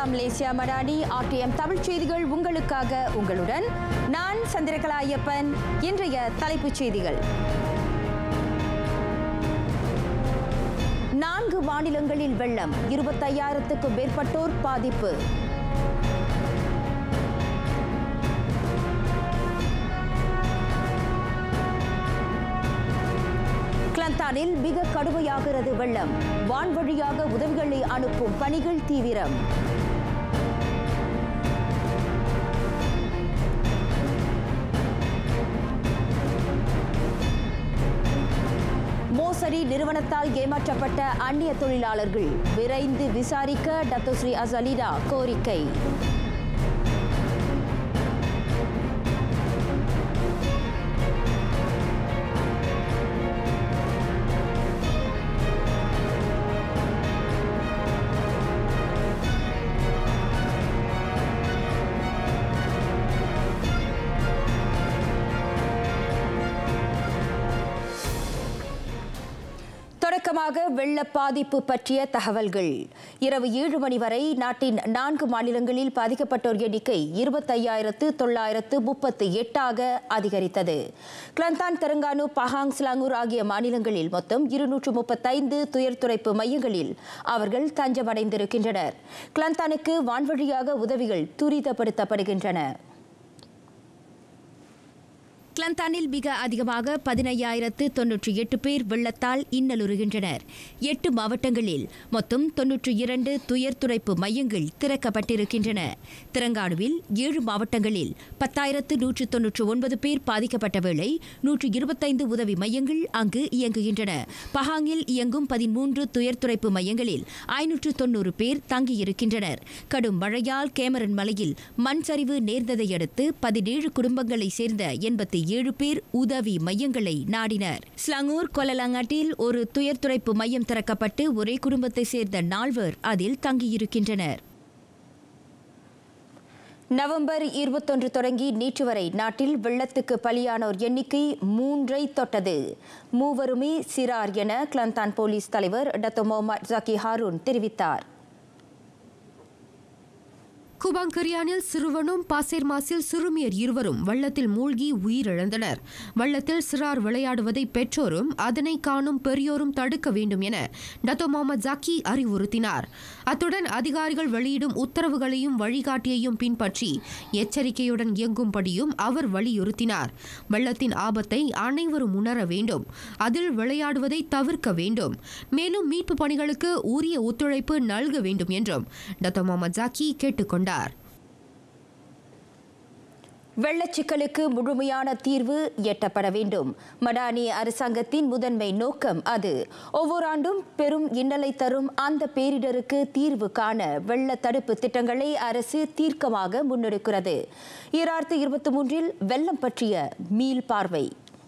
வணக்கம் Malaysia Madani RTM Tamil செய்திகள் உங்களுக்காக உங்களுடன் நான் சந்திரகலா ஐயப்பன் இன்றைய தலைப்புச் செய்திகள் நான்கு மாநிலங்களில் வெள்ளம் இருபத்தையாயிரத்துக்கும் மேற்பட்டோர் பாதிப்பு கிளந்தானில் மிக கடுமையாகிறது வெள்ளம் வான்வழியாக உதவிகளை அனுப்பும் பணிகள் தீவிரம் மோசடி நிறுவனத்தால் ஏமாற்றப்பட்ட அந்நிய தொழிலாளர்கள் விரைந்து விசாரிக்க டத்தோஸ்ரீ அசலிடா கோரிக்கை தொடக்கமாக வெள்ள பாதிப்பு பற்றிய தகவல்கள் இரவு ஏழு மணி வரை நாட்டின் நான்கு மாநிலங்களில் பாதிக்கப்பட்டோர் எண்ணிக்கை இருபத்தையாயிரத்து தொள்ளாயிரத்து முப்பத்து எட்டாக அதிகரித்தது கிளந்தான் தெலங்கானு பஹாங் ஸ்லாங்கூர் ஆகிய மாநிலங்களில் மொத்தம் இருநூற்று முப்பத்தைந்து துயர் துடைப்பு மையங்களில் அவர்கள் தஞ்சமடைந்திருக்கின்றனர் கிளந்தானுக்கு வான்வழியாக உதவிகள் துரிதப்படுத்தப்படுகின்றன கிளந்தானில் மிக அதிகமாக பதினையாயிரத்து தொன்னூற்றி எட்டு பேர் வெள்ளத்தால் இன்னலுறுகின்றனர் எட்டு மாவட்டங்களில் மொத்தம் தொன்னூற்றி இரண்டு துயர் துடைப்பு மையங்கள் திறக்கப்பட்டிருக்கின்றன திரங்கானுவில் ஏழு மாவட்டங்களில் பத்தாயிரத்து நூற்று தொன்னூற்று ஒன்பது பேர் பாதிக்கப்பட்ட வேளை நூற்று இருபத்தைந்து உதவி மையங்கள் அங்கு இயங்குகின்றன பஹாங்கில் இயங்கும் பதிமூன்று துயர் துடைப்பு மையங்களில் ஐநூற்று தொன்னூறு பேர் தங்கியிருக்கின்றனர் கடும் மழையால் கேமரன் மலையில் மண் சரிவு நேர்ந்ததை அடுத்து பதினேழு குடும்பங்களை சேர்ந்த எண்பத்தி ஏழு பேர் உதவி மையங்களை நாடினர் ஸ்லங்கூர் கொலலங்காட்டில் ஒரு துயர் துடைப்பு மையம் திறக்கப்பட்டு ஒரே குடும்பத்தை சேர்ந்த நால்வர் அதில் தங்கியிருக்கின்றனர் நவம்பர் இருபத்தொன்று தொடங்கி நேற்று வரை நாட்டில் வெள்ளத்துக்கு பலியானோர் எண்ணிக்கை மூன்றை தொட்டது மூவருமே சிறார் என கிளந்தான் போலீஸ் தலைவர் டத்தோ முகமது ஜக்கி ஹாரூன் தெரிவித்தார் குபாங்கரியானில் சிறுவனும் பாசேர்மாசில் சிறுமியர் இருவரும் வெள்ளத்தில் மூழ்கி உயிரிழந்தனர் வெள்ளத்தில் சிறார் விளையாடுவதை பெற்றோரும் அதனை காணும் பெரியோரும் தடுக்க வேண்டும் என டத்தோ முகமது ஜக்கி அறிவுறுத்தினார் அத்துடன் அதிகாரிகள் வெளியிடும் உத்தரவுகளையும் வழிகாட்டியையும் பின்பற்றி எச்சரிக்கையுடன் இயங்கும்படியும் அவர் வலியுறுத்தினார் வெள்ளத்தின் ஆபத்தை அனைவரும் உணர வேண்டும் அதில் விளையாடுவதை தவிர்க்க வேண்டும் மேலும் மீட்பு பணிகளுக்கு உரிய ஒத்துழைப்பு நல்க வேண்டும் என்றும் டத்தோ முகமது ஜக்கி கேட்டுக்கொண்டார் வெள்ளச்சிக்கலுக்கு முழுமையான தீர்வு எட்டப்பட வேண்டும் மடானி அரசாங்கத்தின் முதன்மை நோக்கம் அது ஒவ்வொரு ஆண்டும் பெரும் இன்னலை தரும் அந்த பேரிடருக்கு தீர்வு காண வெள்ள தடுப்பு திட்டங்களை அரசு தீர்க்கமாக முன்னெடுக்கிறது ஈராயிரத்து இருபத்தி மூன்றில் வெள்ளம் பற்றிய மீள் பார்வை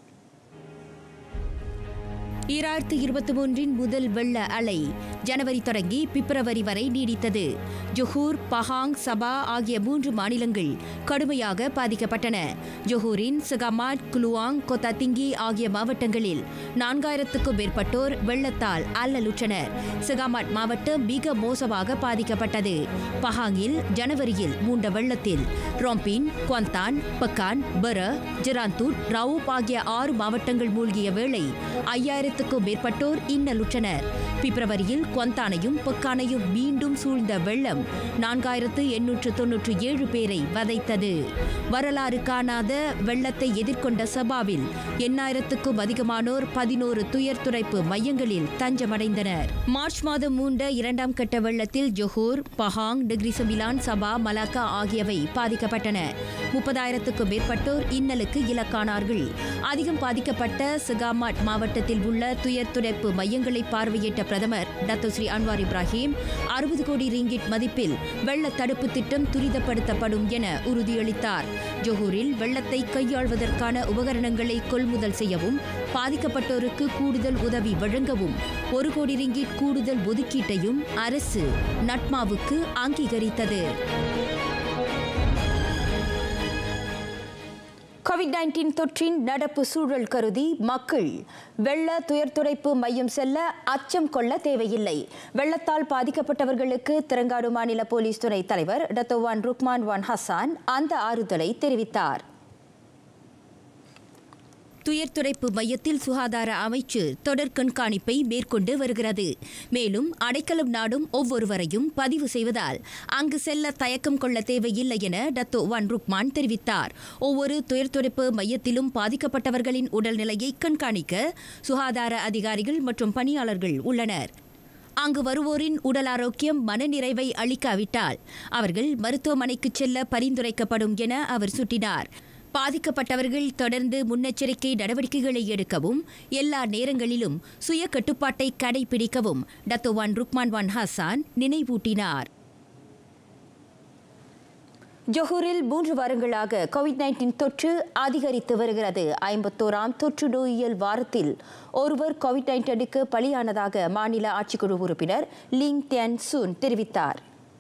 ஈராயிரத்து இருபத்தி மூன்றின் முதல் வெள்ள அலை ஜனவரி தொடங்கி பிப்ரவரி வரை நீடித்தது ஜொஹூர் பஹாங் சபா ஆகிய மூன்று மாநிலங்கள் கடுமையாக பாதிக்கப்பட்டன ஜொஹூரின் சகமாட் குலுவாங் கொத்தாத்திங்கி ஆகிய மாவட்டங்களில் நான்காயிரத்துக்கும் மேற்பட்டோர் வெள்ளத்தால் அல்லலுற்றனர் சகாமாட் மாவட்டம் மிக மோசமாக பாதிக்கப்பட்டது பஹாங்கில் ஜனவரியில் மூண்ட வெள்ளத்தில் ரோம்பின் குவாந்தான் பக்கான் பர ஜெராந்தூட் ரவுப் ஆகிய ஆறு மாவட்டங்கள் மூழ்கிய வேளை ஐயாயிரத்து ஆயிரத்துக்கும் மேற்பட்டோர் இன்னலுற்றனர் பிப்ரவரியில் கொந்தானையும் பொக்கானையும் மீண்டும் சூழ்ந்த வெள்ளம் நான்காயிரத்து எண்ணூற்று தொன்னூற்று ஏழு பேரை வதைத்தது வரலாறு காணாத வெள்ளத்தை எதிர்கொண்ட சபாவில் எண்ணாயிரத்துக்கும் அதிகமானோர் பதினோரு துயர் துடைப்பு மையங்களில் தஞ்சமடைந்தனர் மார்ச் மாதம் மூண்ட இரண்டாம் கட்ட வெள்ளத்தில் ஜொஹூர் பஹாங் டிக்ரிசமிலான் சபா மலாக்கா ஆகியவை பாதிக்கப்பட்டன முப்பதாயிரத்துக்கும் மேற்பட்டோர் இன்னலுக்கு இலக்கானார்கள் அதிகம் பாதிக்கப்பட்ட சிகாமாட் மாவட்டத்தில் உள்ள துயர் துடைப்பு மையங்களை பார்வையிட்ட பிரதமர் டத்தோஸ்ரீ அன்வார் இப்ராஹிம் அறுபது கோடி ரிங்கிட் மதிப்பில் வெள்ள தடுப்பு திட்டம் துரிதப்படுத்தப்படும் என உறுதியளித்தார் ஜொஹூரில் வெள்ளத்தை கையாள்வதற்கான உபகரணங்களை கொள்முதல் செய்யவும் பாதிக்கப்பட்டோருக்கு கூடுதல் உதவி வழங்கவும் ஒரு கோடி ரிங்கிட் கூடுதல் ஒதுக்கீட்டையும் அரசு நட்மாவுக்கு அங்கீகரித்தது கோவிட் நைன்டீன் தொற்றின் நடப்பு சூழல் கருதி மக்கள் வெள்ள துயர்துடைப்பு மையம் செல்ல அச்சம் கொள்ள தேவையில்லை வெள்ளத்தால் பாதிக்கப்பட்டவர்களுக்கு தெலங்காடு மாநில போலீஸ் துணைத் தலைவர் டத்தோவான் ருக்மான் வான் ஹசான் அந்த ஆறுதலை தெரிவித்தார் துயர்துடைப்பு மையத்தில் சுகாதார அமைச்சு தொடர் கண்காணிப்பை மேற்கொண்டு வருகிறது மேலும் அடைக்கலம் நாடும் ஒவ்வொருவரையும் பதிவு செய்வதால் அங்கு செல்ல தயக்கம் கொள்ள தேவையில்லை என டத்தோ வான் ருக்மான் தெரிவித்தார் ஒவ்வொரு துயர்துடைப்பு மையத்திலும் பாதிக்கப்பட்டவர்களின் உடல்நிலையை கண்காணிக்க சுகாதார அதிகாரிகள் மற்றும் பணியாளர்கள் உள்ளனர் அங்கு வருவோரின் உடல் ஆரோக்கியம் மனநிறைவை அளிக்காவிட்டால் அவர்கள் மருத்துவமனைக்கு செல்ல பரிந்துரைக்கப்படும் என அவர் சுட்டினார் பாதிக்கப்பட்டவர்கள் தொடர்ந்து முன்னெச்சரிக்கை நடவடிக்கைகளை எடுக்கவும் எல்லா நேரங்களிலும் சுய கட்டுப்பாட்டை கடைபிடிக்கவும் டத்தோவான் ருக்மான் வான் ஹசான் நினைவூட்டினார் ஜொஹூரில் மூன்று வாரங்களாக கோவிட் நைன்டீன் தொற்று அதிகரித்து வருகிறது ஐம்பத்தோராம் தொற்று நோயியல் வாரத்தில் ஒருவர் கோவிட் நைன்டீனுக்கு பலியானதாக மாநில ஆட்சிக்குழு உறுப்பினர் லிங் தியன் சூன் தெரிவித்தார்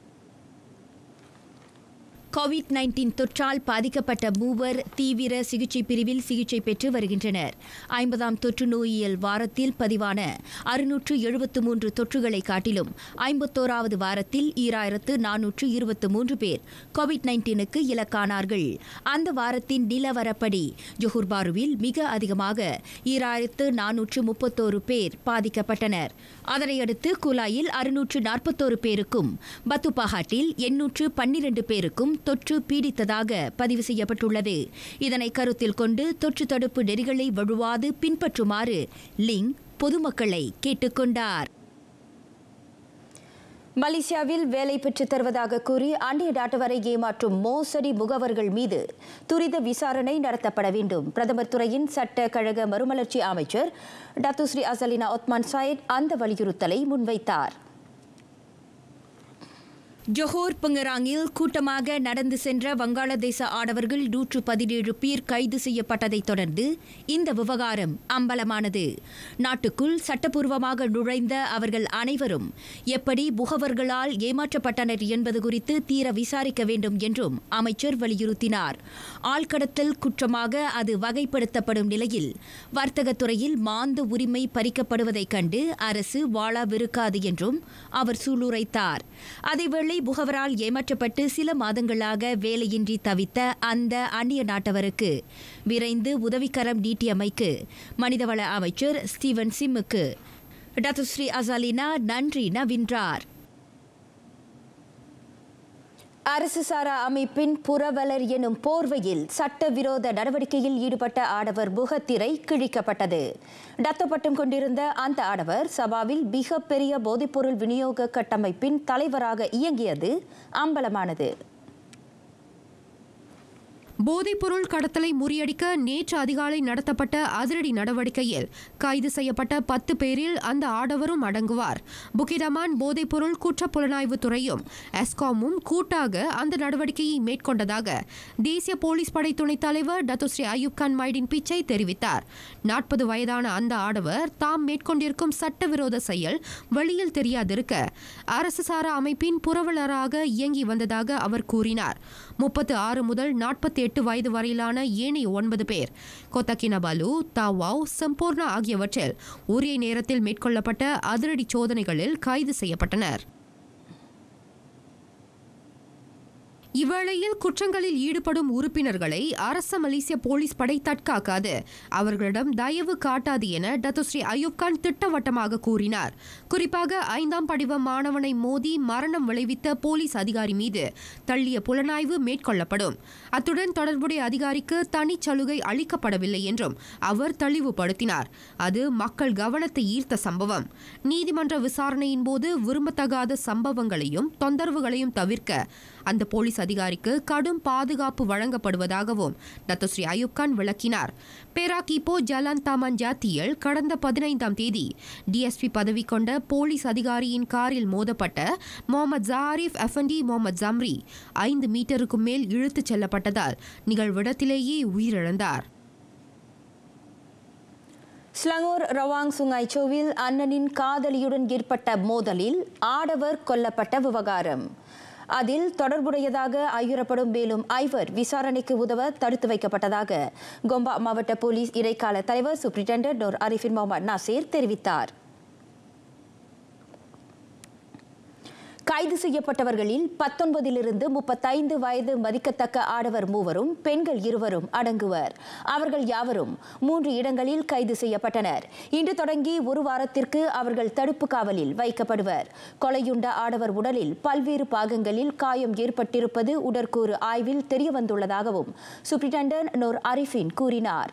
கோவிட் நைன்டீன் தொற்றால் பாதிக்கப்பட்ட மூவர் தீவிர சிகிச்சை பிரிவில் சிகிச்சை பெற்று வருகின்றனர் ஐம்பதாம் தொற்று நோயியல் வாரத்தில் பதிவான அறுநூற்று எழுபத்து மூன்று தொற்றுகளை காட்டிலும் ஐம்பத்தோராவது வாரத்தில் ஈராயிரத்து நானூற்று இருபத்து மூன்று பேர் கோவிட் நைன்டீனுக்கு இலக்கானார்கள் அந்த வாரத்தின் நிலவரப்படி ஜொஹூர் பாருவில் மிக அதிகமாக ஈராயிரத்து நானூற்று முப்பத்தோரு பேர் பாதிக்கப்பட்டனர் அதனையடுத்து குலாயில் அறுநூற்று நாற்பத்தோரு பேருக்கும் பத்துபாகாட்டில் எண்ணூற்று பன்னிரண்டு பேருக்கும் தொற்று பீடித்ததாக பதிவு செய்யப்பட்டுள்ளது இதனை கருத்தில் கொண்டு தொற்று தடுப்பு நெறிகளை வழுவாது பின்பற்றுமாறு லிங் பொதுமக்களை கேட்டுக்கொண்டார் மலேசியாவில் வேலை பெற்றுத் தருவதாக கூறி அந்நிய நாட்டு வரை ஏமாற்றும் மோசடி முகவர்கள் மீது துரித விசாரணை நடத்தப்பட வேண்டும் பிரதமர் துறையின் சட்ட கழக மறுமலர்ச்சி அமைச்சர் டத்துஸ்ரீ அசலினா ஒத்மான் சாயத் அந்த வலியுறுத்தலை முன்வைத்தார் ஜொஹோர் புங்கராங்கில் கூட்டமாக நடந்து சென்ற வங்காளதேச ஆடவர்கள் நூற்று பதினேழு பேர் கைது செய்யப்பட்டதைத் தொடர்ந்து இந்த விவகாரம் அம்பலமானது நாட்டுக்குள் சட்டப்பூர்வமாக நுழைந்த அவர்கள் அனைவரும் எப்படி முகவர்களால் ஏமாற்றப்பட்டனர் என்பது குறித்து தீர விசாரிக்க வேண்டும் என்றும் அமைச்சர் வலியுறுத்தினார் ஆள்கடத்தல் குற்றமாக அது வகைப்படுத்தப்படும் நிலையில் வர்த்தகத்துறையில் மாந்த உரிமை பறிக்கப்படுவதைக் கண்டு அரசு வாழாவிருக்காது என்றும் அவர் சூளுரைத்தார் அதேவேளை முகவரால் ஏமாற்றப்பட்டு சில மாதங்களாக வேலையின்றி தவித்த அந்த அந்நிய நாட்டவருக்கு விரைந்து உதவிக்கரம் நீட்டியமைக்கு மனிதவள அமைச்சர் ஸ்டீவன் சிம்முக்கு டத்துஸ்ரீ அசாலினா நன்றி நவின்றார் அரசு சாரா அமைப்பின் புறவலர் எனும் போர்வையில் சட்டவிரோத நடவடிக்கையில் ஈடுபட்ட ஆடவர் முகத்திரை கிழிக்கப்பட்டது டத்தப்பட்டம் கொண்டிருந்த அந்த ஆடவர் சபாவில் மிகப்பெரிய போதைப்பொருள் விநியோக கட்டமைப்பின் தலைவராக இயங்கியது அம்பலமானது போதைப்பொருள் கடத்தலை முறியடிக்க நேற்று அதிகாலை நடத்தப்பட்ட அதிரடி நடவடிக்கையில் கைது செய்யப்பட்ட பத்து பேரில் அந்த ஆடவரும் அடங்குவார் புக்கிடமான் போதைப்பொருள் குற்ற புலனாய்வு துறையும் எஸ்காமும் கூட்டாக அந்த நடவடிக்கையை மேற்கொண்டதாக தேசிய போலீஸ் படை துணைத் தலைவர் டத்துஸ்ரீ அயூப் கான் மைடின் பிச்சை தெரிவித்தார் நாற்பது வயதான அந்த ஆடவர் தாம் மேற்கொண்டிருக்கும் சட்டவிரோத செயல் வெளியில் தெரியாதிருக்க அரசு சாரா அமைப்பின் புரவலராக இயங்கி வந்ததாக அவர் கூறினார் முப்பத்து ஆறு முதல் நாற்பத்தி எட்டு வயது வரையிலான ஏனைய ஒன்பது பேர் கொத்தக்கினபாலு தாவாவ் சம்பூர்ணா ஆகியவற்றில் உரிய நேரத்தில் மேற்கொள்ளப்பட்ட அதிரடி சோதனைகளில் கைது செய்யப்பட்டனர் இவ்வேளையில் குற்றங்களில் ஈடுபடும் உறுப்பினர்களை அரச மலேசிய போலீஸ் படை தற்காக்காது அவர்களிடம் தயவு காட்டாது என டத்துஸ்ரீ அயூப் கான் திட்டவட்டமாக கூறினார் குறிப்பாக ஐந்தாம் படிவ மாணவனை மோதி மரணம் விளைவித்த போலீஸ் அதிகாரி மீது தள்ளிய புலனாய்வு மேற்கொள்ளப்படும் அத்துடன் தொடர்புடைய அதிகாரிக்கு தனிச்சலுகை அளிக்கப்படவில்லை என்றும் அவர் தெளிவுபடுத்தினார் அது மக்கள் கவனத்தை ஈர்த்த சம்பவம் நீதிமன்ற விசாரணையின் போது விரும்பத்தகாத சம்பவங்களையும் தொந்தரவுகளையும் தவிர்க்க அந்த போலீஸ் அதிகாரிக்கு கடும் பாதுகாப்பு வழங்கப்படுவதாகவும் டத்துஸ்ரீ அயூப் கான் விளக்கினார் பேராக்கிப்போ ஜலான் தாமான் ஜாத்தியில் கடந்த பதினைந்தாம் தேதி டிஎஸ்பி பதவி கொண்ட போலீஸ் அதிகாரியின் காரில் மோதப்பட்ட Mohamed Zarif Effendy Mohamed Zamri ஐந்து மீட்டருக்கும் மேல் இழுத்துச் செல்லப்பட்டதால் நிகழ்விடத்திலேயே உயிரிழந்தார் ஸ்லங்கூர் ரவாங் சுங்காய் சோவில் அண்ணனின் காதலியுடன் ஏற்பட்ட மோதலில் ஆடவர் கொல்லப்பட்ட விவகாரம் அதில் தொடர்புடையதாக ஐயுறப்படும் மேலும் ஐவர் விசாரணைக்கு உதவ தடுத்து வைக்கப்பட்டதாக கொம்பா மாவட்ட போலீஸ் இடைக்கால தலைவர் superintendent Noor Arifin Mohamed Nasir தெரிவித்தார் கைது செய்யப்பட்டவர்களில் பத்தொன்பதிலிருந்து முப்பத்தைந்து வயது மதிக்கத்தக்க ஆடவர் மூவரும் பெண்கள் இருவரும் அடங்குவர் அவர்கள் யாவரும் மூன்று இடங்களில் கைது செய்யப்பட்டனர் இன்று தொடங்கி ஒரு வாரத்திற்கு அவர்கள் தடுப்பு காவலில் வைக்கப்படுவர் கொலையுண்ட ஆடவர் உடலில் பல்வேறு பாகங்களில் காயம் ஏற்பட்டிருப்பது உடற்கூறு ஆய்வில் தெரியவந்துள்ளதாகவும் சூப்பரிண்டென்டென்ட் நூர் அரிஃபின் கூறினார்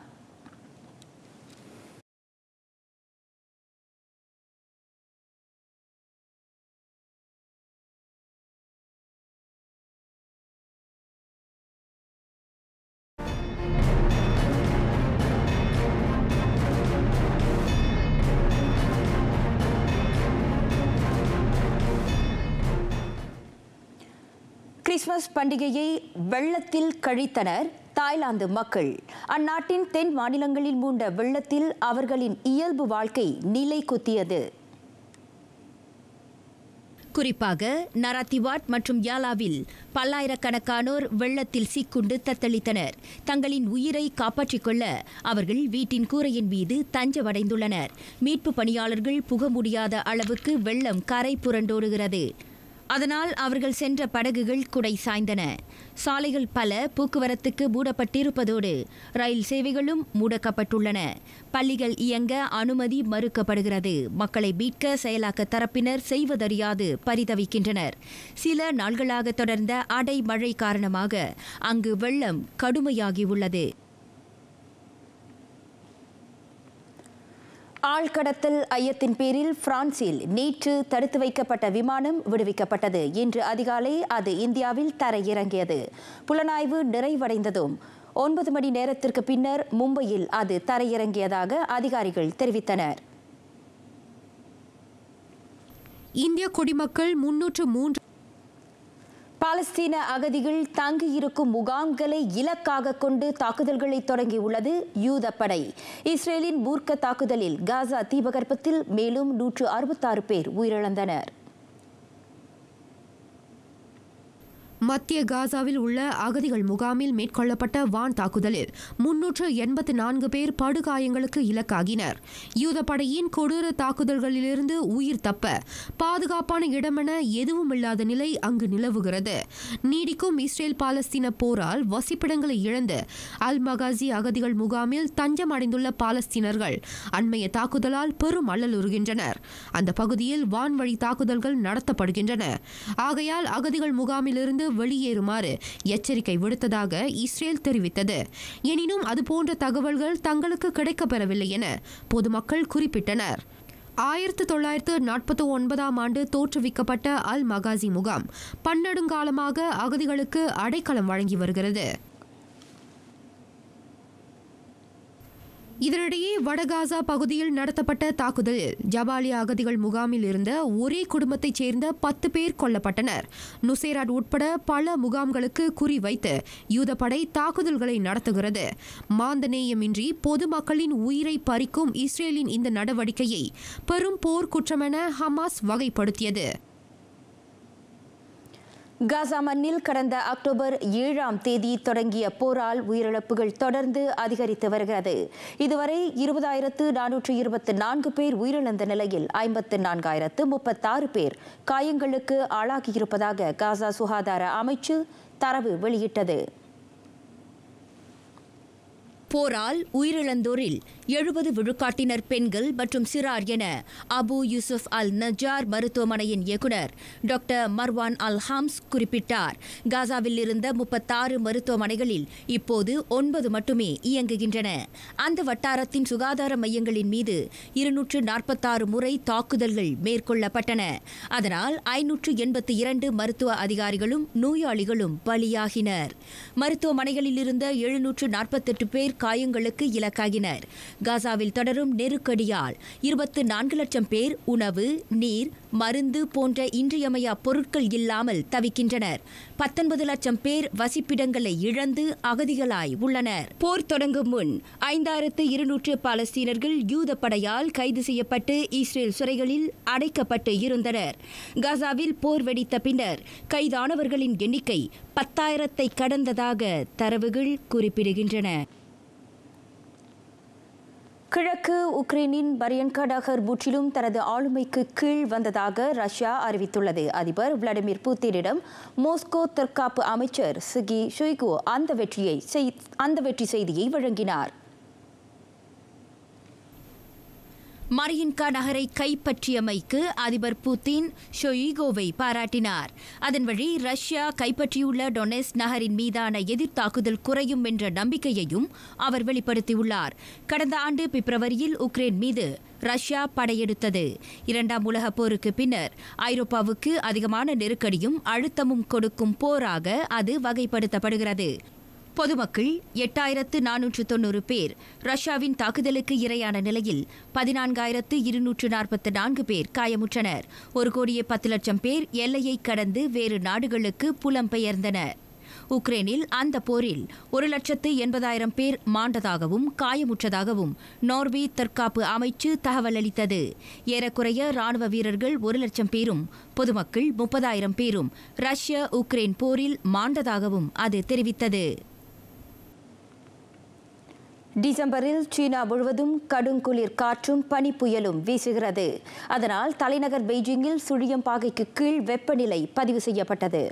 கிறிஸ்துமஸ் பண்டிகையை வெள்ளத்தில் கழித்தனர் தாய்லாந்து மக்கள் அந்நாட்டின் தென் மாநிலங்களில் மூண்ட வெள்ளத்தில் அவர்களின் இயல்பு வாழ்க்கை நிலை குத்தியது குறிப்பாக நராத்திவாட் மற்றும் யாலாவில் பல்லாயிரக்கணக்கானோர் வெள்ளத்தில் சிக்குண்டு தத்தளித்தனர் தங்களின் உயிரை காப்பாற்றிக் கொள்ள அவர்கள் வீட்டின் கூரையின் மீது தஞ்சமடைந்துள்ளனர் மீட்பு பணியாளர்கள் புக முடியாத அளவுக்கு வெள்ளம் கரை புரண்டோடுகிறது அதனால் அவர்கள் சென்ற படகுகள் குடை சாய்ந்தன சாலைகள் பல போக்குவரத்துக்கு மூடப்பட்டிருப்பதோடு ரயில் சேவைகளும் முடக்கப்பட்டுள்ளன பள்ளிகள் இயங்க அனுமதி மறுக்கப்படுகிறது மக்களை மீட்க செயலாக்க தரப்பினர் செய்வதறியாது பரிதவிக்கின்றனர் சில நாள்களாக தொடர்ந்த அடைமழை காரணமாக அங்கு வெள்ளம் கடுமையாகியுள்ளது ஆழ்கடத்தல் ஐயத்தின் பேரில் பிரான்சில் நேற்று தடுத்து வைக்கப்பட்ட விமானம் விடுவிக்கப்பட்டது இன்று அதிகாலை அது இந்தியாவில் தரையிறங்கியது புலனாய்வு நிறைவடைந்ததும் ஒன்பது மணி நேரத்திற்கு பின்னர் மும்பையில் அது தரையிறங்கியதாக அதிகாரிகள் தெரிவித்தனர் இந்திய குடிமக்கள் முன்னூற்று மூன்று பாலஸ்தீன அகதிகள் தங்கியிருக்கும் முகாம்களை இலக்காக கொண்டு தாக்குதல்களை தொடங்கியுள்ளது யூதப்படை இஸ்ரேலின் மூர்க்க தாக்குதலில் காசா தீபகற்பத்தில் மேலும் நூற்று அறுபத்தாறு பேர் உயிரிழந்தனர் மத்திய காசாவில் உள்ள அகதிகள் முகாமில் மேற்கொள்ளப்பட்ட வான் தாக்குதலில் முன்னூற்று எண்பத்து நான்கு பேர் படுகாயங்களுக்கு இலக்காகினர் யூதப்படையின் கொடூர தாக்குதல்களிலிருந்து உயிர் தப்ப பாதுகாப்பான இடமென எதுவும் இல்லாத நிலை அங்கு நிலவுகிறது நீடிக்கும் இஸ்ரேல் பாலஸ்தீன போரால் வசிப்பிடங்களை இழந்து அல் மகாசி அகதிகள் முகாமில் தஞ்சம் அடைந்துள்ள பாலஸ்தீனர்கள் அண்மைய தாக்குதலால் பெரும் அல்லலுறுகின்றனர் அந்த பகுதியில் வான்வழி தாக்குதல்கள் நடத்தப்படுகின்றன ஆகையால் அகதிகள் முகாமிலிருந்து வெளியேறுமாறு எச்சரிக்கை விடுத்ததாக இஸ்ரேல் தெரிவித்தது எனினும் அதுபோன்ற தகவல்கள் தங்களுக்கு கிடைக்கப்பெறவில்லை என பொதுமக்கள் குறிப்பிட்டனர் ஆயிரத்து தொள்ளாயிரத்து நாற்பத்தி ஒன்பதாம் ஆண்டு தோற்றுவிக்கப்பட்ட அல் மகாசி முகாம் பன்னெடுங்காலமாக அகதிகளுக்கு அடைக்கலம் வழங்கி வருகிறது இதனிடையே வடகாசா பகுதியில் நடத்தப்பட்ட தாக்குதலில் ஜபாலியா அகதிகள் முகாமில் இருந்த ஒரே குடும்பத்தைச் சேர்ந்த பத்து பேர் கொல்லப்பட்டனர் நுசேராட் உட்பட பல முகாம்களுக்கு குறிவைத்து யூதப்படை தாக்குதல்களை நடத்துகிறது மாந்தநேயமின்றி பொதுமக்களின் உயிரை பறிக்கும் இஸ்ரேலின் இந்த நடவடிக்கையை பெரும் போர் குற்றமென ஹமாஸ் வகைப்படுத்தியது காசா மண்ணில் கடந்த அக்டோபர் ஏழாம் தேதி தொடங்கிய போரால் உயிரிழப்புகள் தொடர்ந்து அதிகரித்து வருகிறது இதுவரை இருபதாயிரத்து நானூற்று இருபத்தி நான்கு பேர் உயிரிழந்த நிலையில் ஐம்பத்து நான்காயிரத்து முப்பத்தாறு பேர் காயங்களுக்கு ஆளாகியிருப்பதாக காசா சுகாதார அமைச்சு தரவு வெளியிட்டது போரால் உயிரிழந்தோரில் எழுபது விழுக்காட்டினர் பெண்கள் மற்றும் சிறார் என அபு யூசுப் அல் நஜார் மருத்துவமனையின் இயக்குனர் டாக்டர் மர்வான் அல் ஹாம்ஸ் குறிப்பிட்டார் காசாவில் இருந்த முப்பத்தாறு மருத்துவமனைகளில் இப்போது ஒன்பது மட்டுமே இயங்குகின்றன அந்த வட்டாரத்தின் சுகாதார மையங்களின் மீது இருநூற்று நாற்பத்தாறு முறை தாக்குதல்கள் மேற்கொள்ளப்பட்டன அதனால் ஐநூற்று எண்பத்தி இரண்டு மருத்துவ அதிகாரிகளும் நோயாளிகளும் பலியாகினர் மருத்துவமனைகளில் இருந்த எழுநூற்று நாற்பத்தெட்டு பேர் காயங்களுக்கு இலக்காகினர் காசாவில் தொடரும் நெருக்கடியால் இருபத்து நான்கு லட்சம் பேர் உணவு நீர் மருந்து போன்ற இன்றியமையா பொருட்கள் இல்லாமல் தவிக்கின்றனர் பத்தொன்பது லட்சம் பேர் வசிப்பிடங்களை இழந்து அகதிகளாய் உள்ளனர் போர் தொடங்கும் முன் ஐந்தாயிரத்து இருநூற்று பாலஸ்தீனர்கள் யூத படையால் கைது செய்யப்பட்டு இஸ்ரேல் சிறைகளில் அடைக்கப்பட்டு இருந்தனர் காசாவில் போர் வெடித்த பின்னர் கைதானவர்களின் எண்ணிக்கை பத்தாயிரத்தை கடந்ததாக தரவுகள் குறிப்பிடுகின்றன கிழக்கு உக்ரைனின் பரியன்கா நகர் முற்றிலும் தனது ஆளுமைக்கு கீழ் வந்ததாக ரஷ்யா அறிவித்துள்ளது அதிபர் விளாடிமிர் புத்தினிடம் மோஸ்கோ தற்காப்பு அமைச்சர் சிகி ஷொய்கு அந்த வெற்றியை செய்- அந்த வெற்றி செய்தியை வழங்கினார் மரியன்கா நகரை கைப்பற்றியமைக்கு அதிபர் புதின் ஷொயிகோவை பாராட்டினார் அதன் வழி ரஷ்யா கைப்பற்றியுள்ள டொனெஸ் நகரின் மீதான எதிர்த்தாக்குதல் குறையும் என்ற நம்பிக்கையையும் அவர் வெளிப்படுத்தியுள்ளார் கடந்த ஆண்டு பிப்ரவரியில் உக்ரைன் மீது ரஷ்யா படையெடுத்தது இரண்டாம் உலகப் போருக்கு பின்னர் ஐரோப்பாவுக்கு அதிகமான நெருக்கடியும் அழுத்தமும் கொடுக்கும் போராக அது வகைப்படுத்தப்படுகிறது பொதுமக்கள் எட்டாயிரத்து நானூற்று தொண்ணூறு பேர் ரஷ்யாவின் தாக்குதலுக்கு இரையான நிலையில் பதினான்காயிரத்து இருநூற்று நாற்பத்து நான்கு பேர் காயமுற்றனர் ஒரு கோடியே பத்து லட்சம் பேர் எல்லையை கடந்து வேறு நாடுகளுக்கு புலம்பெயர்ந்தனர் உக்ரைனில் அந்த போரில் ஒரு லட்சத்து எண்பதாயிரம் பேர் மாண்டதாகவும் காயமுற்றதாகவும் நார்வே தற்காப்பு அமைச்சு தகவல் அளித்தது ஏறக்குறைய ராணுவ வீரர்கள் ஒரு லட்சம் பேரும் பொதுமக்கள் முப்பதாயிரம் பேரும் ரஷ்ய உக்ரைன் போரில் மாண்டதாகவும் அது தெரிவித்தது டிசம்பரில் சீனா முழுவதும் கடுங்குளிர் காற்றும் பனிப்புயலும் வீசுகிறது அதனால் தலைநகர் பெய்ஜிங்கில் சுழியம் பாகைக்கு கீழ் வெப்பநிலை பதிவு செய்யப்பட்டது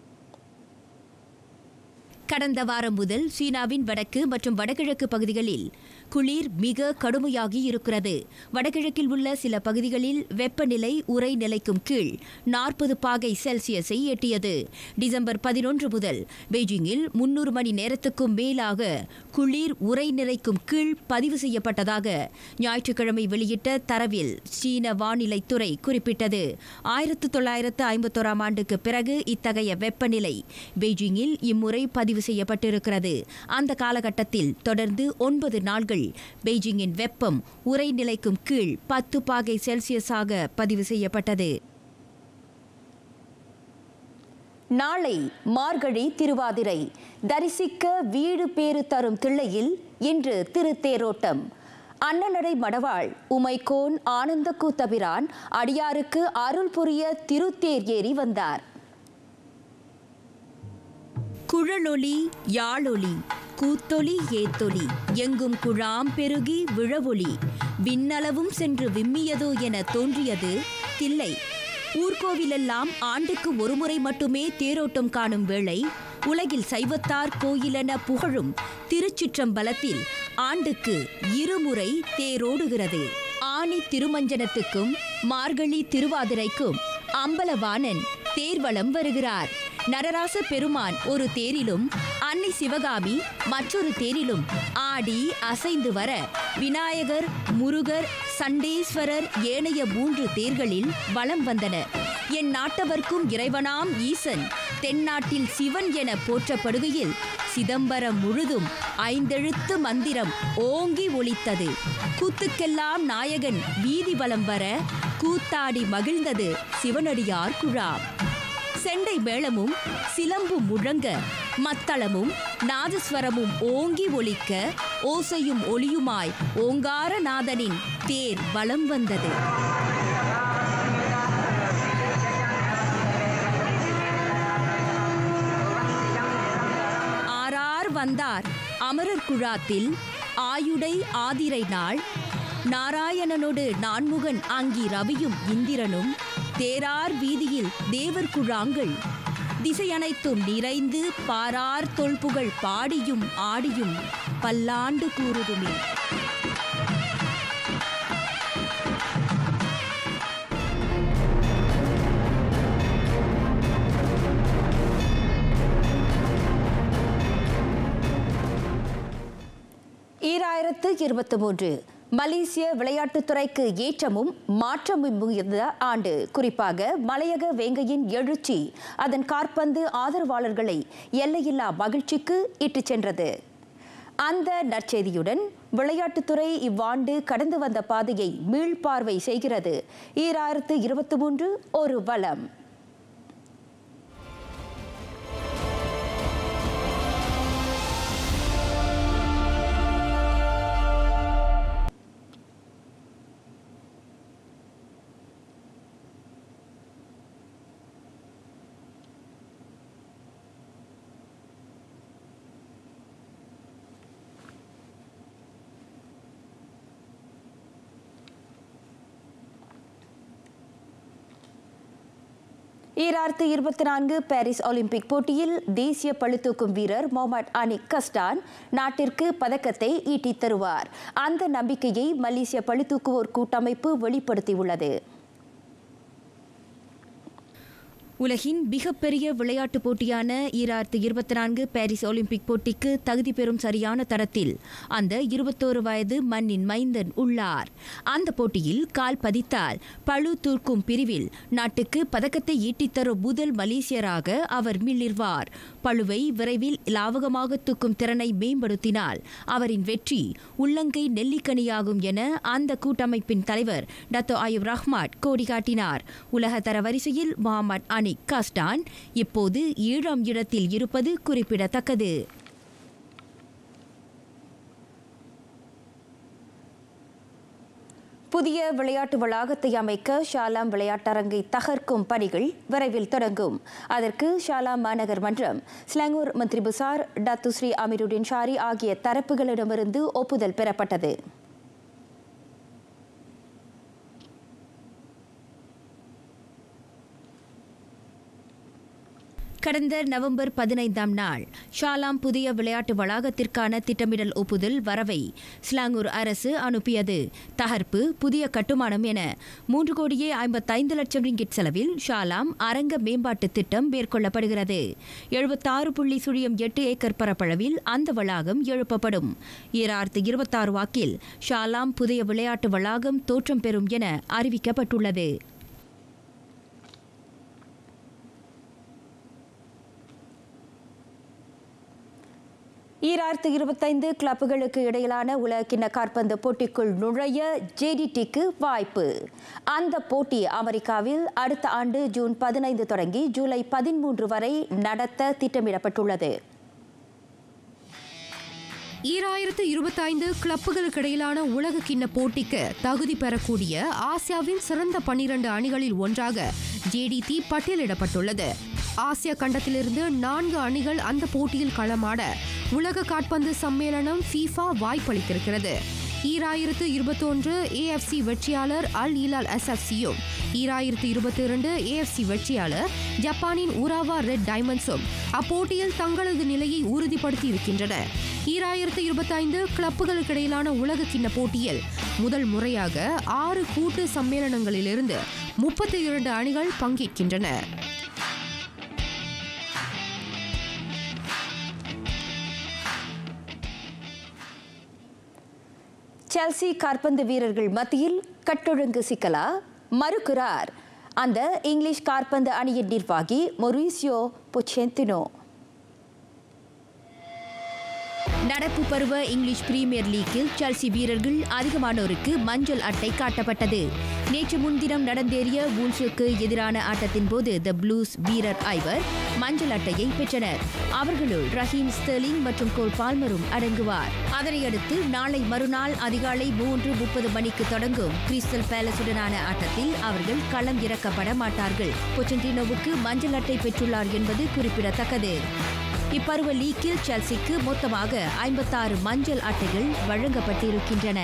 கடந்த வாரம் முதல் சீனாவின் வடக்கு மற்றும் வடகிழக்கு பகுதிகளில் குளிர் மிக கடுமையாகி இருக்கிறது வடகிழக்கில் உள்ள சில பகுதிகளில் வெப்பநிலை உறை நிலைக்கும் கீழ் நாற்பது பாகை செல்சியஸை எட்டியது டிசம்பர் பதினொன்று முதல் பெய்ஜிங்கில் முன்னூறு மணி நேரத்துக்கும் மேலாக குளிர் உறை நிறைக்கும் கீழ் பதிவு செய்யப்பட்டதாக ஞாயிற்றுக்கிழமை வெளியிட்ட தரவில் சீன வானிலைத்துறை குறிப்பிட்டது ஆயிரத்து தொள்ளாயிரத்து ஐம்பத்தோராம் ஆண்டுக்கு பிறகு இத்தகைய வெப்பநிலை பெய்ஜிங்கில் இம்முறை பதிவு செய்யப்பட்டிருக்கிறது அந்த காலகட்டத்தில் தொடர்ந்து ஒன்பது நாட்கள் பெய்ஜிங்கின் வெப்பம் உறைநிலைக்கும் கீழ் பத்து பாகை செல்சியஸாக பதிவு செய்யப்பட்டது நாளை மார்கழி திருவாதிரை தரிசிக்க வீடு பேறு தரும் தில்லையில் இன்று திருத்தேரோட்டம் அன்னநடை மடவாள் உமைக்கோன் ஆனந்த கூத்தபிரான் அடியாருக்கு அருள் புரிய திருத்தேர் ஏறி வந்தார் குழலொலி யாழொலி கூத்தொலி ஏத்தொலி எங்கும் குழாம் பெருகி விழவொலி விண்ணளவும் சென்று விம்மியதோ என தோன்றியது தில்லை ஊர்கோவிலெல்லாம் ஆண்டுக்கு ஒருமுறை மட்டுமே தேரோட்டம் காணும் வேளை உலகில் சைவத்தார் கோயிலென புகழும் திருச்சிற்றம்பலத்தில் ஆண்டுக்கு இருமுறை தேரோடுகிறது ஆனி திருமஞ்சனத்துக்கும் மார்கழி திருவாதிரைக்கும் அம்பலவாணன் தேர்வலம் வருகிறார் நரராச பெருமான் ஒரு தேரிலும் அன்னை சிவகாமி மற்றொரு தேரிலும் ஆடி அசைந்து வர விநாயகர் முருகர் சண்டேஸ்வரர் ஏனைய மூன்று தேர்களில் வலம் வந்தனர் என் நாட்டவர்க்கும் இறைவனாம் ஈசன் தென்னாட்டில் சிவன் என போற்றப்படுகையில் சிதம்பரம் முழுதும் ஐந்தெழுத்து மந்திரம் ஓங்கி ஒலித்தது கூத்துக்கெல்லாம் நாயகன் வீதி வலம் வர கூத்தாடி மகிழ்ந்தது சிவனடியார் குழாம் செண்டை மேளமும் சிலம்பும் முழங்க மத்தளமும் நாதஸ்வரமும் ஓங்கி ஒலிக்க ஓசையும் ஒளியுமாய் ஓங்காரநாதனின் தேர் வலம் வந்தது ஆரார் வந்தார் அமரர் குழாத்தில் ஆயுடை ஆதிரை நாள் நாராயணனோடு நான்முகன் ஆங்கி ரவியும் இந்திரனும் தேரார் வீதியில் தேவர் குழாங்கள் திசையனைத்தும் நிறைந்து பாரார் தொல்புகழ் பாடியும் ஆடியும் பல்லாண்டு கூறுதுமே ஈராயிரத்து இருபத்தி மூன்று மலேசிய விளையாட்டுத்துறைக்கு ஏற்றமும் மாற்றமும் மிகுந்த ஆண்டு குறிப்பாக மலையக வேங்கையின் எழுச்சி அதன் காற்பந்து ஆதரவாளர்களை எல்லையில்லா மகிழ்ச்சிக்கு இட்டுச் சென்றது அந்த நற்செய்தியுடன் விளையாட்டுத்துறை இவ்வாண்டு கடந்து வந்த பாதையை மீள்பார்வை செய்கிறது ஈராயிரத்து இருபத்தி மூன்று ஒரு வளம் ஈராயிரத்து இருபத்தி நான்கு பாரிஸ் ஒலிம்பிக் போட்டியில் தேசிய பளுதூக்கும் வீரர் மொஹமட் அனிக் கஸ்டான் நாட்டிற்கு பதக்கத்தை ஈட்டித் தருவார் அந்த நம்பிக்கையை மலேசிய பளுதூக்குவோர் கூட்டமைப்பு வெளிப்படுத்தியுள்ளது உலகின் மிகப்பெரிய விளையாட்டுப் போட்டியான ஈராயிரத்து இருபத்தி நான்கு பாரிஸ் ஒலிம்பிக் போட்டிக்கு தகுதி பெறும் சரியான தரத்தில் அந்த இருபத்தோரு வயது மண்ணின் மைந்தன் உள்ளார் அந்த போட்டியில் கால் பதித்தால் பழு தூக்கும் பிரிவில் நாட்டுக்கு பதக்கத்தை ஈட்டித்தரும் முதல் மலேசியராக அவர் மிளிர்வார் பழுவை விரைவில் லாவகமாக தூக்கும் திறனை மேம்படுத்தினால் அவரின் வெற்றி உள்ளங்கை நெல்லிக்கனியாகும் என அந்த கூட்டமைப்பின் தலைவர் டத்தோ ஆயுப் ரஹ்மாட் கோடி காட்டினார் உலக தர வரிசையில் முகமது அனிக் காஸ்டான் இப்போது ஏழாம் இடத்தில் இருப்பது குறிப்பிடத்தக்கது புதிய விளையாட்டு வளாகத்தை அமைக்க ஷாலாம் விளையாட்டரங்கை தகர்க்கும் பணிகள் விரைவில் தொடங்கும் அதற்கு ஷாலாம் மாநகர் மன்றம் Selangor Menteri Besar Datuk Seri Amiruddin Shari ஆகிய தரப்புகளிடமிருந்து ஒப்புதல் பெறப்பட்டது கடந்த நவம்பர் பதினைந்தாம் நாள் ஷாலாம் புதிய விளையாட்டு வளாகத்திற்கான திட்டமிடல் ஒப்புதல் வரவை ஸ்லாங்கூர் அரசு அனுப்பியது தகர்ப்பு புதிய கட்டுமானம் என மூன்று கோடியே ஐம்பத்தைந்து லட்சம் ரிங்கிட் செலவில் ஷாலாம் அரங்க மேம்பாட்டு திட்டம் மேற்கொள்ளப்படுகிறது எழுபத்தாறு புள்ளி சுழியம் எட்டு ஏக்கர் பரப்பளவில் அந்த வளாகம் எழுப்பப்படும் ஈராயிரத்து இருபத்தாறு வாக்கில் ஷாலாம் புதிய விளையாட்டு வளாகம் தோற்றம் பெறும் என அறிவிக்கப்பட்டுள்ளது ஈராயிரத்து இருபத்தைந்து கிளப்புகளுக்கு இடையிலான உலகின காற்பந்து போட்டிக்குள் நுழைய ஜேடிடிக்கு வாய்ப்பு அந்த போட்டி அமெரிக்காவில் அடுத்த ஆண்டு ஜூன் பதினைந்து தொடங்கி ஜூலை பதிமூன்று வரை நடத்த திட்டமிடப்பட்டுள்ளது ஈராயிரத்து இருபத்தைந்து கிளப்புகளுக்கு இடையிலான உலக கிண்ண போட்டிக்கு தகுதி பெறக்கூடிய ஆசியாவின் சிறந்த பன்னிரண்டு அணிகளில் ஒன்றாக ஜேடிடி பட்டியலிடப்பட்டுள்ளது ஆசிய கண்டத்திலிருந்து நான்கு அணிகள் அந்த போட்டியில் களமாட உலக காட்பந்து சம்மேளனம் ஃபீஃபா வாய்ப்பளித்திருக்கிறது ஈராயிரத்து இருபத்தொன்று ஏஎஃப்சி வெற்றியாளர் அல் இலால் எஸ்எஃப்சியும் ஈராயிரத்து இருபத்தி இரண்டு ஏஎஃப்சி வெற்றியாளர் ஜப்பானின் உராவா ரெட் டைமண்ட்ஸும் அப்போட்டியில் தங்களது நிலையை உறுதிப்படுத்தி இருக்கின்றன ஈராயிரத்து இருபத்தைந்து கிளப்புகளுக்கு இடையிலான உலக கிண்ண போட்டியில் முதல் முறையாக ஆறு கூட்டு சம்மேளனங்களிலிருந்து முப்பத்தி இரண்டு அணிகள் பங்கேற்கின்றன செல்சி காற்பந்து வீரர்கள் மத்தியில் கட்டொழுங்கு சிக்கலா மறுக்கிறார் அந்த இங்கிலீஷ் காற்பந்து அணியின் நிர்வாகி மொரிசியோ பொச்செந்தினோ நடப்பு பருவ இங்கிலீஷ் பிரீமியர் லீக்கில் செல்சி வீரர்கள் அதிகமானோருக்கு மஞ்சள் அட்டை காட்டப்பட்டது நேற்று முன்தினம் நடந்தேறிய வூல்ஸுக்கு எதிரான ஆட்டத்தின் போது த ப்ளூஸ் வீரர் ஐவர் மஞ்சள் அட்டையை பெற்றனர் அவர்களுள் ரஹீம் ஸ்டெர்லிங் மற்றும் கோல் பால்மரும் அடங்குவார் அதனையடுத்து நாளை மறுநாள் அதிகாலை மூன்று முப்பது மணிக்கு தொடங்கும் கிறிஸ்டல் பேலஸுடனான ஆட்டத்தில் அவர்கள் களம் இறக்கப்பட மாட்டார்கள் பொச்சன்டினோவுக்கு மஞ்சள் அட்டை பெற்றுள்ளார் என்பது குறிப்பிடத்தக்கது இப்பருவ லீக்கில் செல்சிக்கு மொத்தமாக ஐம்பத்தாறு மஞ்சள் அட்டைகள் வழங்கப்பட்டிருக்கின்றன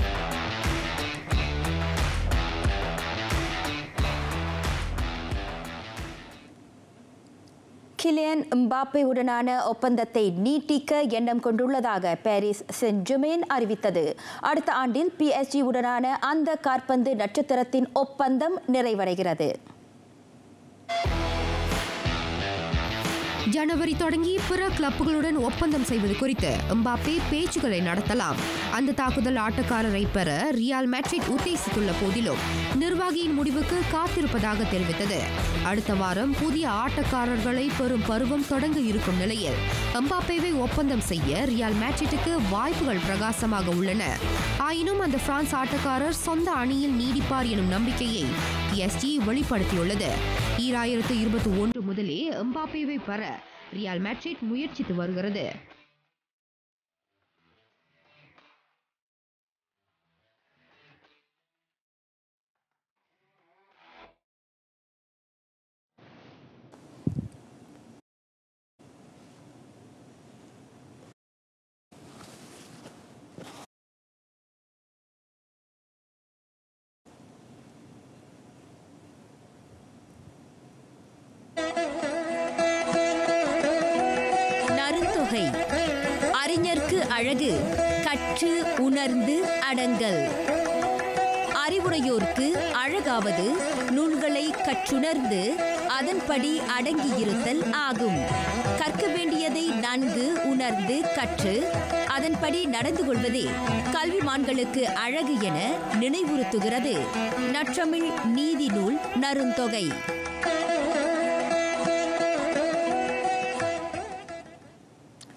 கிலியன் எம்பாப்பேவுடனான ஒப்பந்தத்தை நீட்டிக்க எண்ணம் கொண்டுள்ளதாக பாரிஸ் சென்ட் ஜுமேன் அறிவித்தது அடுத்த ஆண்டில் பிஎஸ்ஜி உடனான அந்த காற்பந்து நட்சத்திரத்தின் ஒப்பந்தம் நிறைவடைகிறது ஜனவரி தொடங்கி பிற கிளப்புகளுடன் ஒப்பந்தம் செய்வது குறித்து எம்பாப்பே பேச்சுக்களை நடத்தலாம் அந்த தாக்குதல் ஆட்டக்காரரை பெற ரியால் மேட்ரிட் உத்தேசித்துள்ள போதிலும் நிர்வாகியின் முடிவுக்கு காத்திருப்பதாக தெரிவித்தது அடுத்த வாரம் புதிய ஆட்டக்காரர்களை பெறும் பருவம் தொடங்க இருக்கும் நிலையில் எம்பாப்பேவை ஒப்பந்தம் செய்ய ரியால் மேட்ரிட்டுக்கு வாய்ப்புகள் பிரகாசமாக உள்ளன ஆயினும் அந்த பிரான்ஸ் ஆட்டக்காரர் சொந்த அணியில் நீடிப்பார் எனும் நம்பிக்கையை பிஎஸ்ஜி வெளிப்படுத்தியுள்ளது ஈராயிரத்து இருபத்தி ஒன்று முதலே எம்பாப்பேவை பெற ரியால் மேட்ரிட் முயற்சித்து வருகிறது நருந்தொகை அறிஞர்க்கு அழகு கற்று உணர்ந்து அடங்கல் அறிவுடையோர்க்கு அழகாவது நூல்களை கற்றுணர்ந்து அதன்படி அடங்கியிருத்தல் ஆகும் கற்க வேண்டியதை நன்கு உணர்ந்து கற்று அதன்படி நடந்து கொள்வதே கல்விமான்களுக்கு அழகு என நினைவுறுத்துகிறது நற்றமிழ் நீதி நூல் நருந்தொகை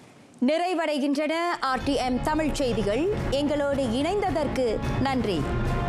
நிறைவடைகின்றன ஆர்டிஎம் தமிழ் செய்திகள் எங்களோடு இணைந்ததற்கு நன்றி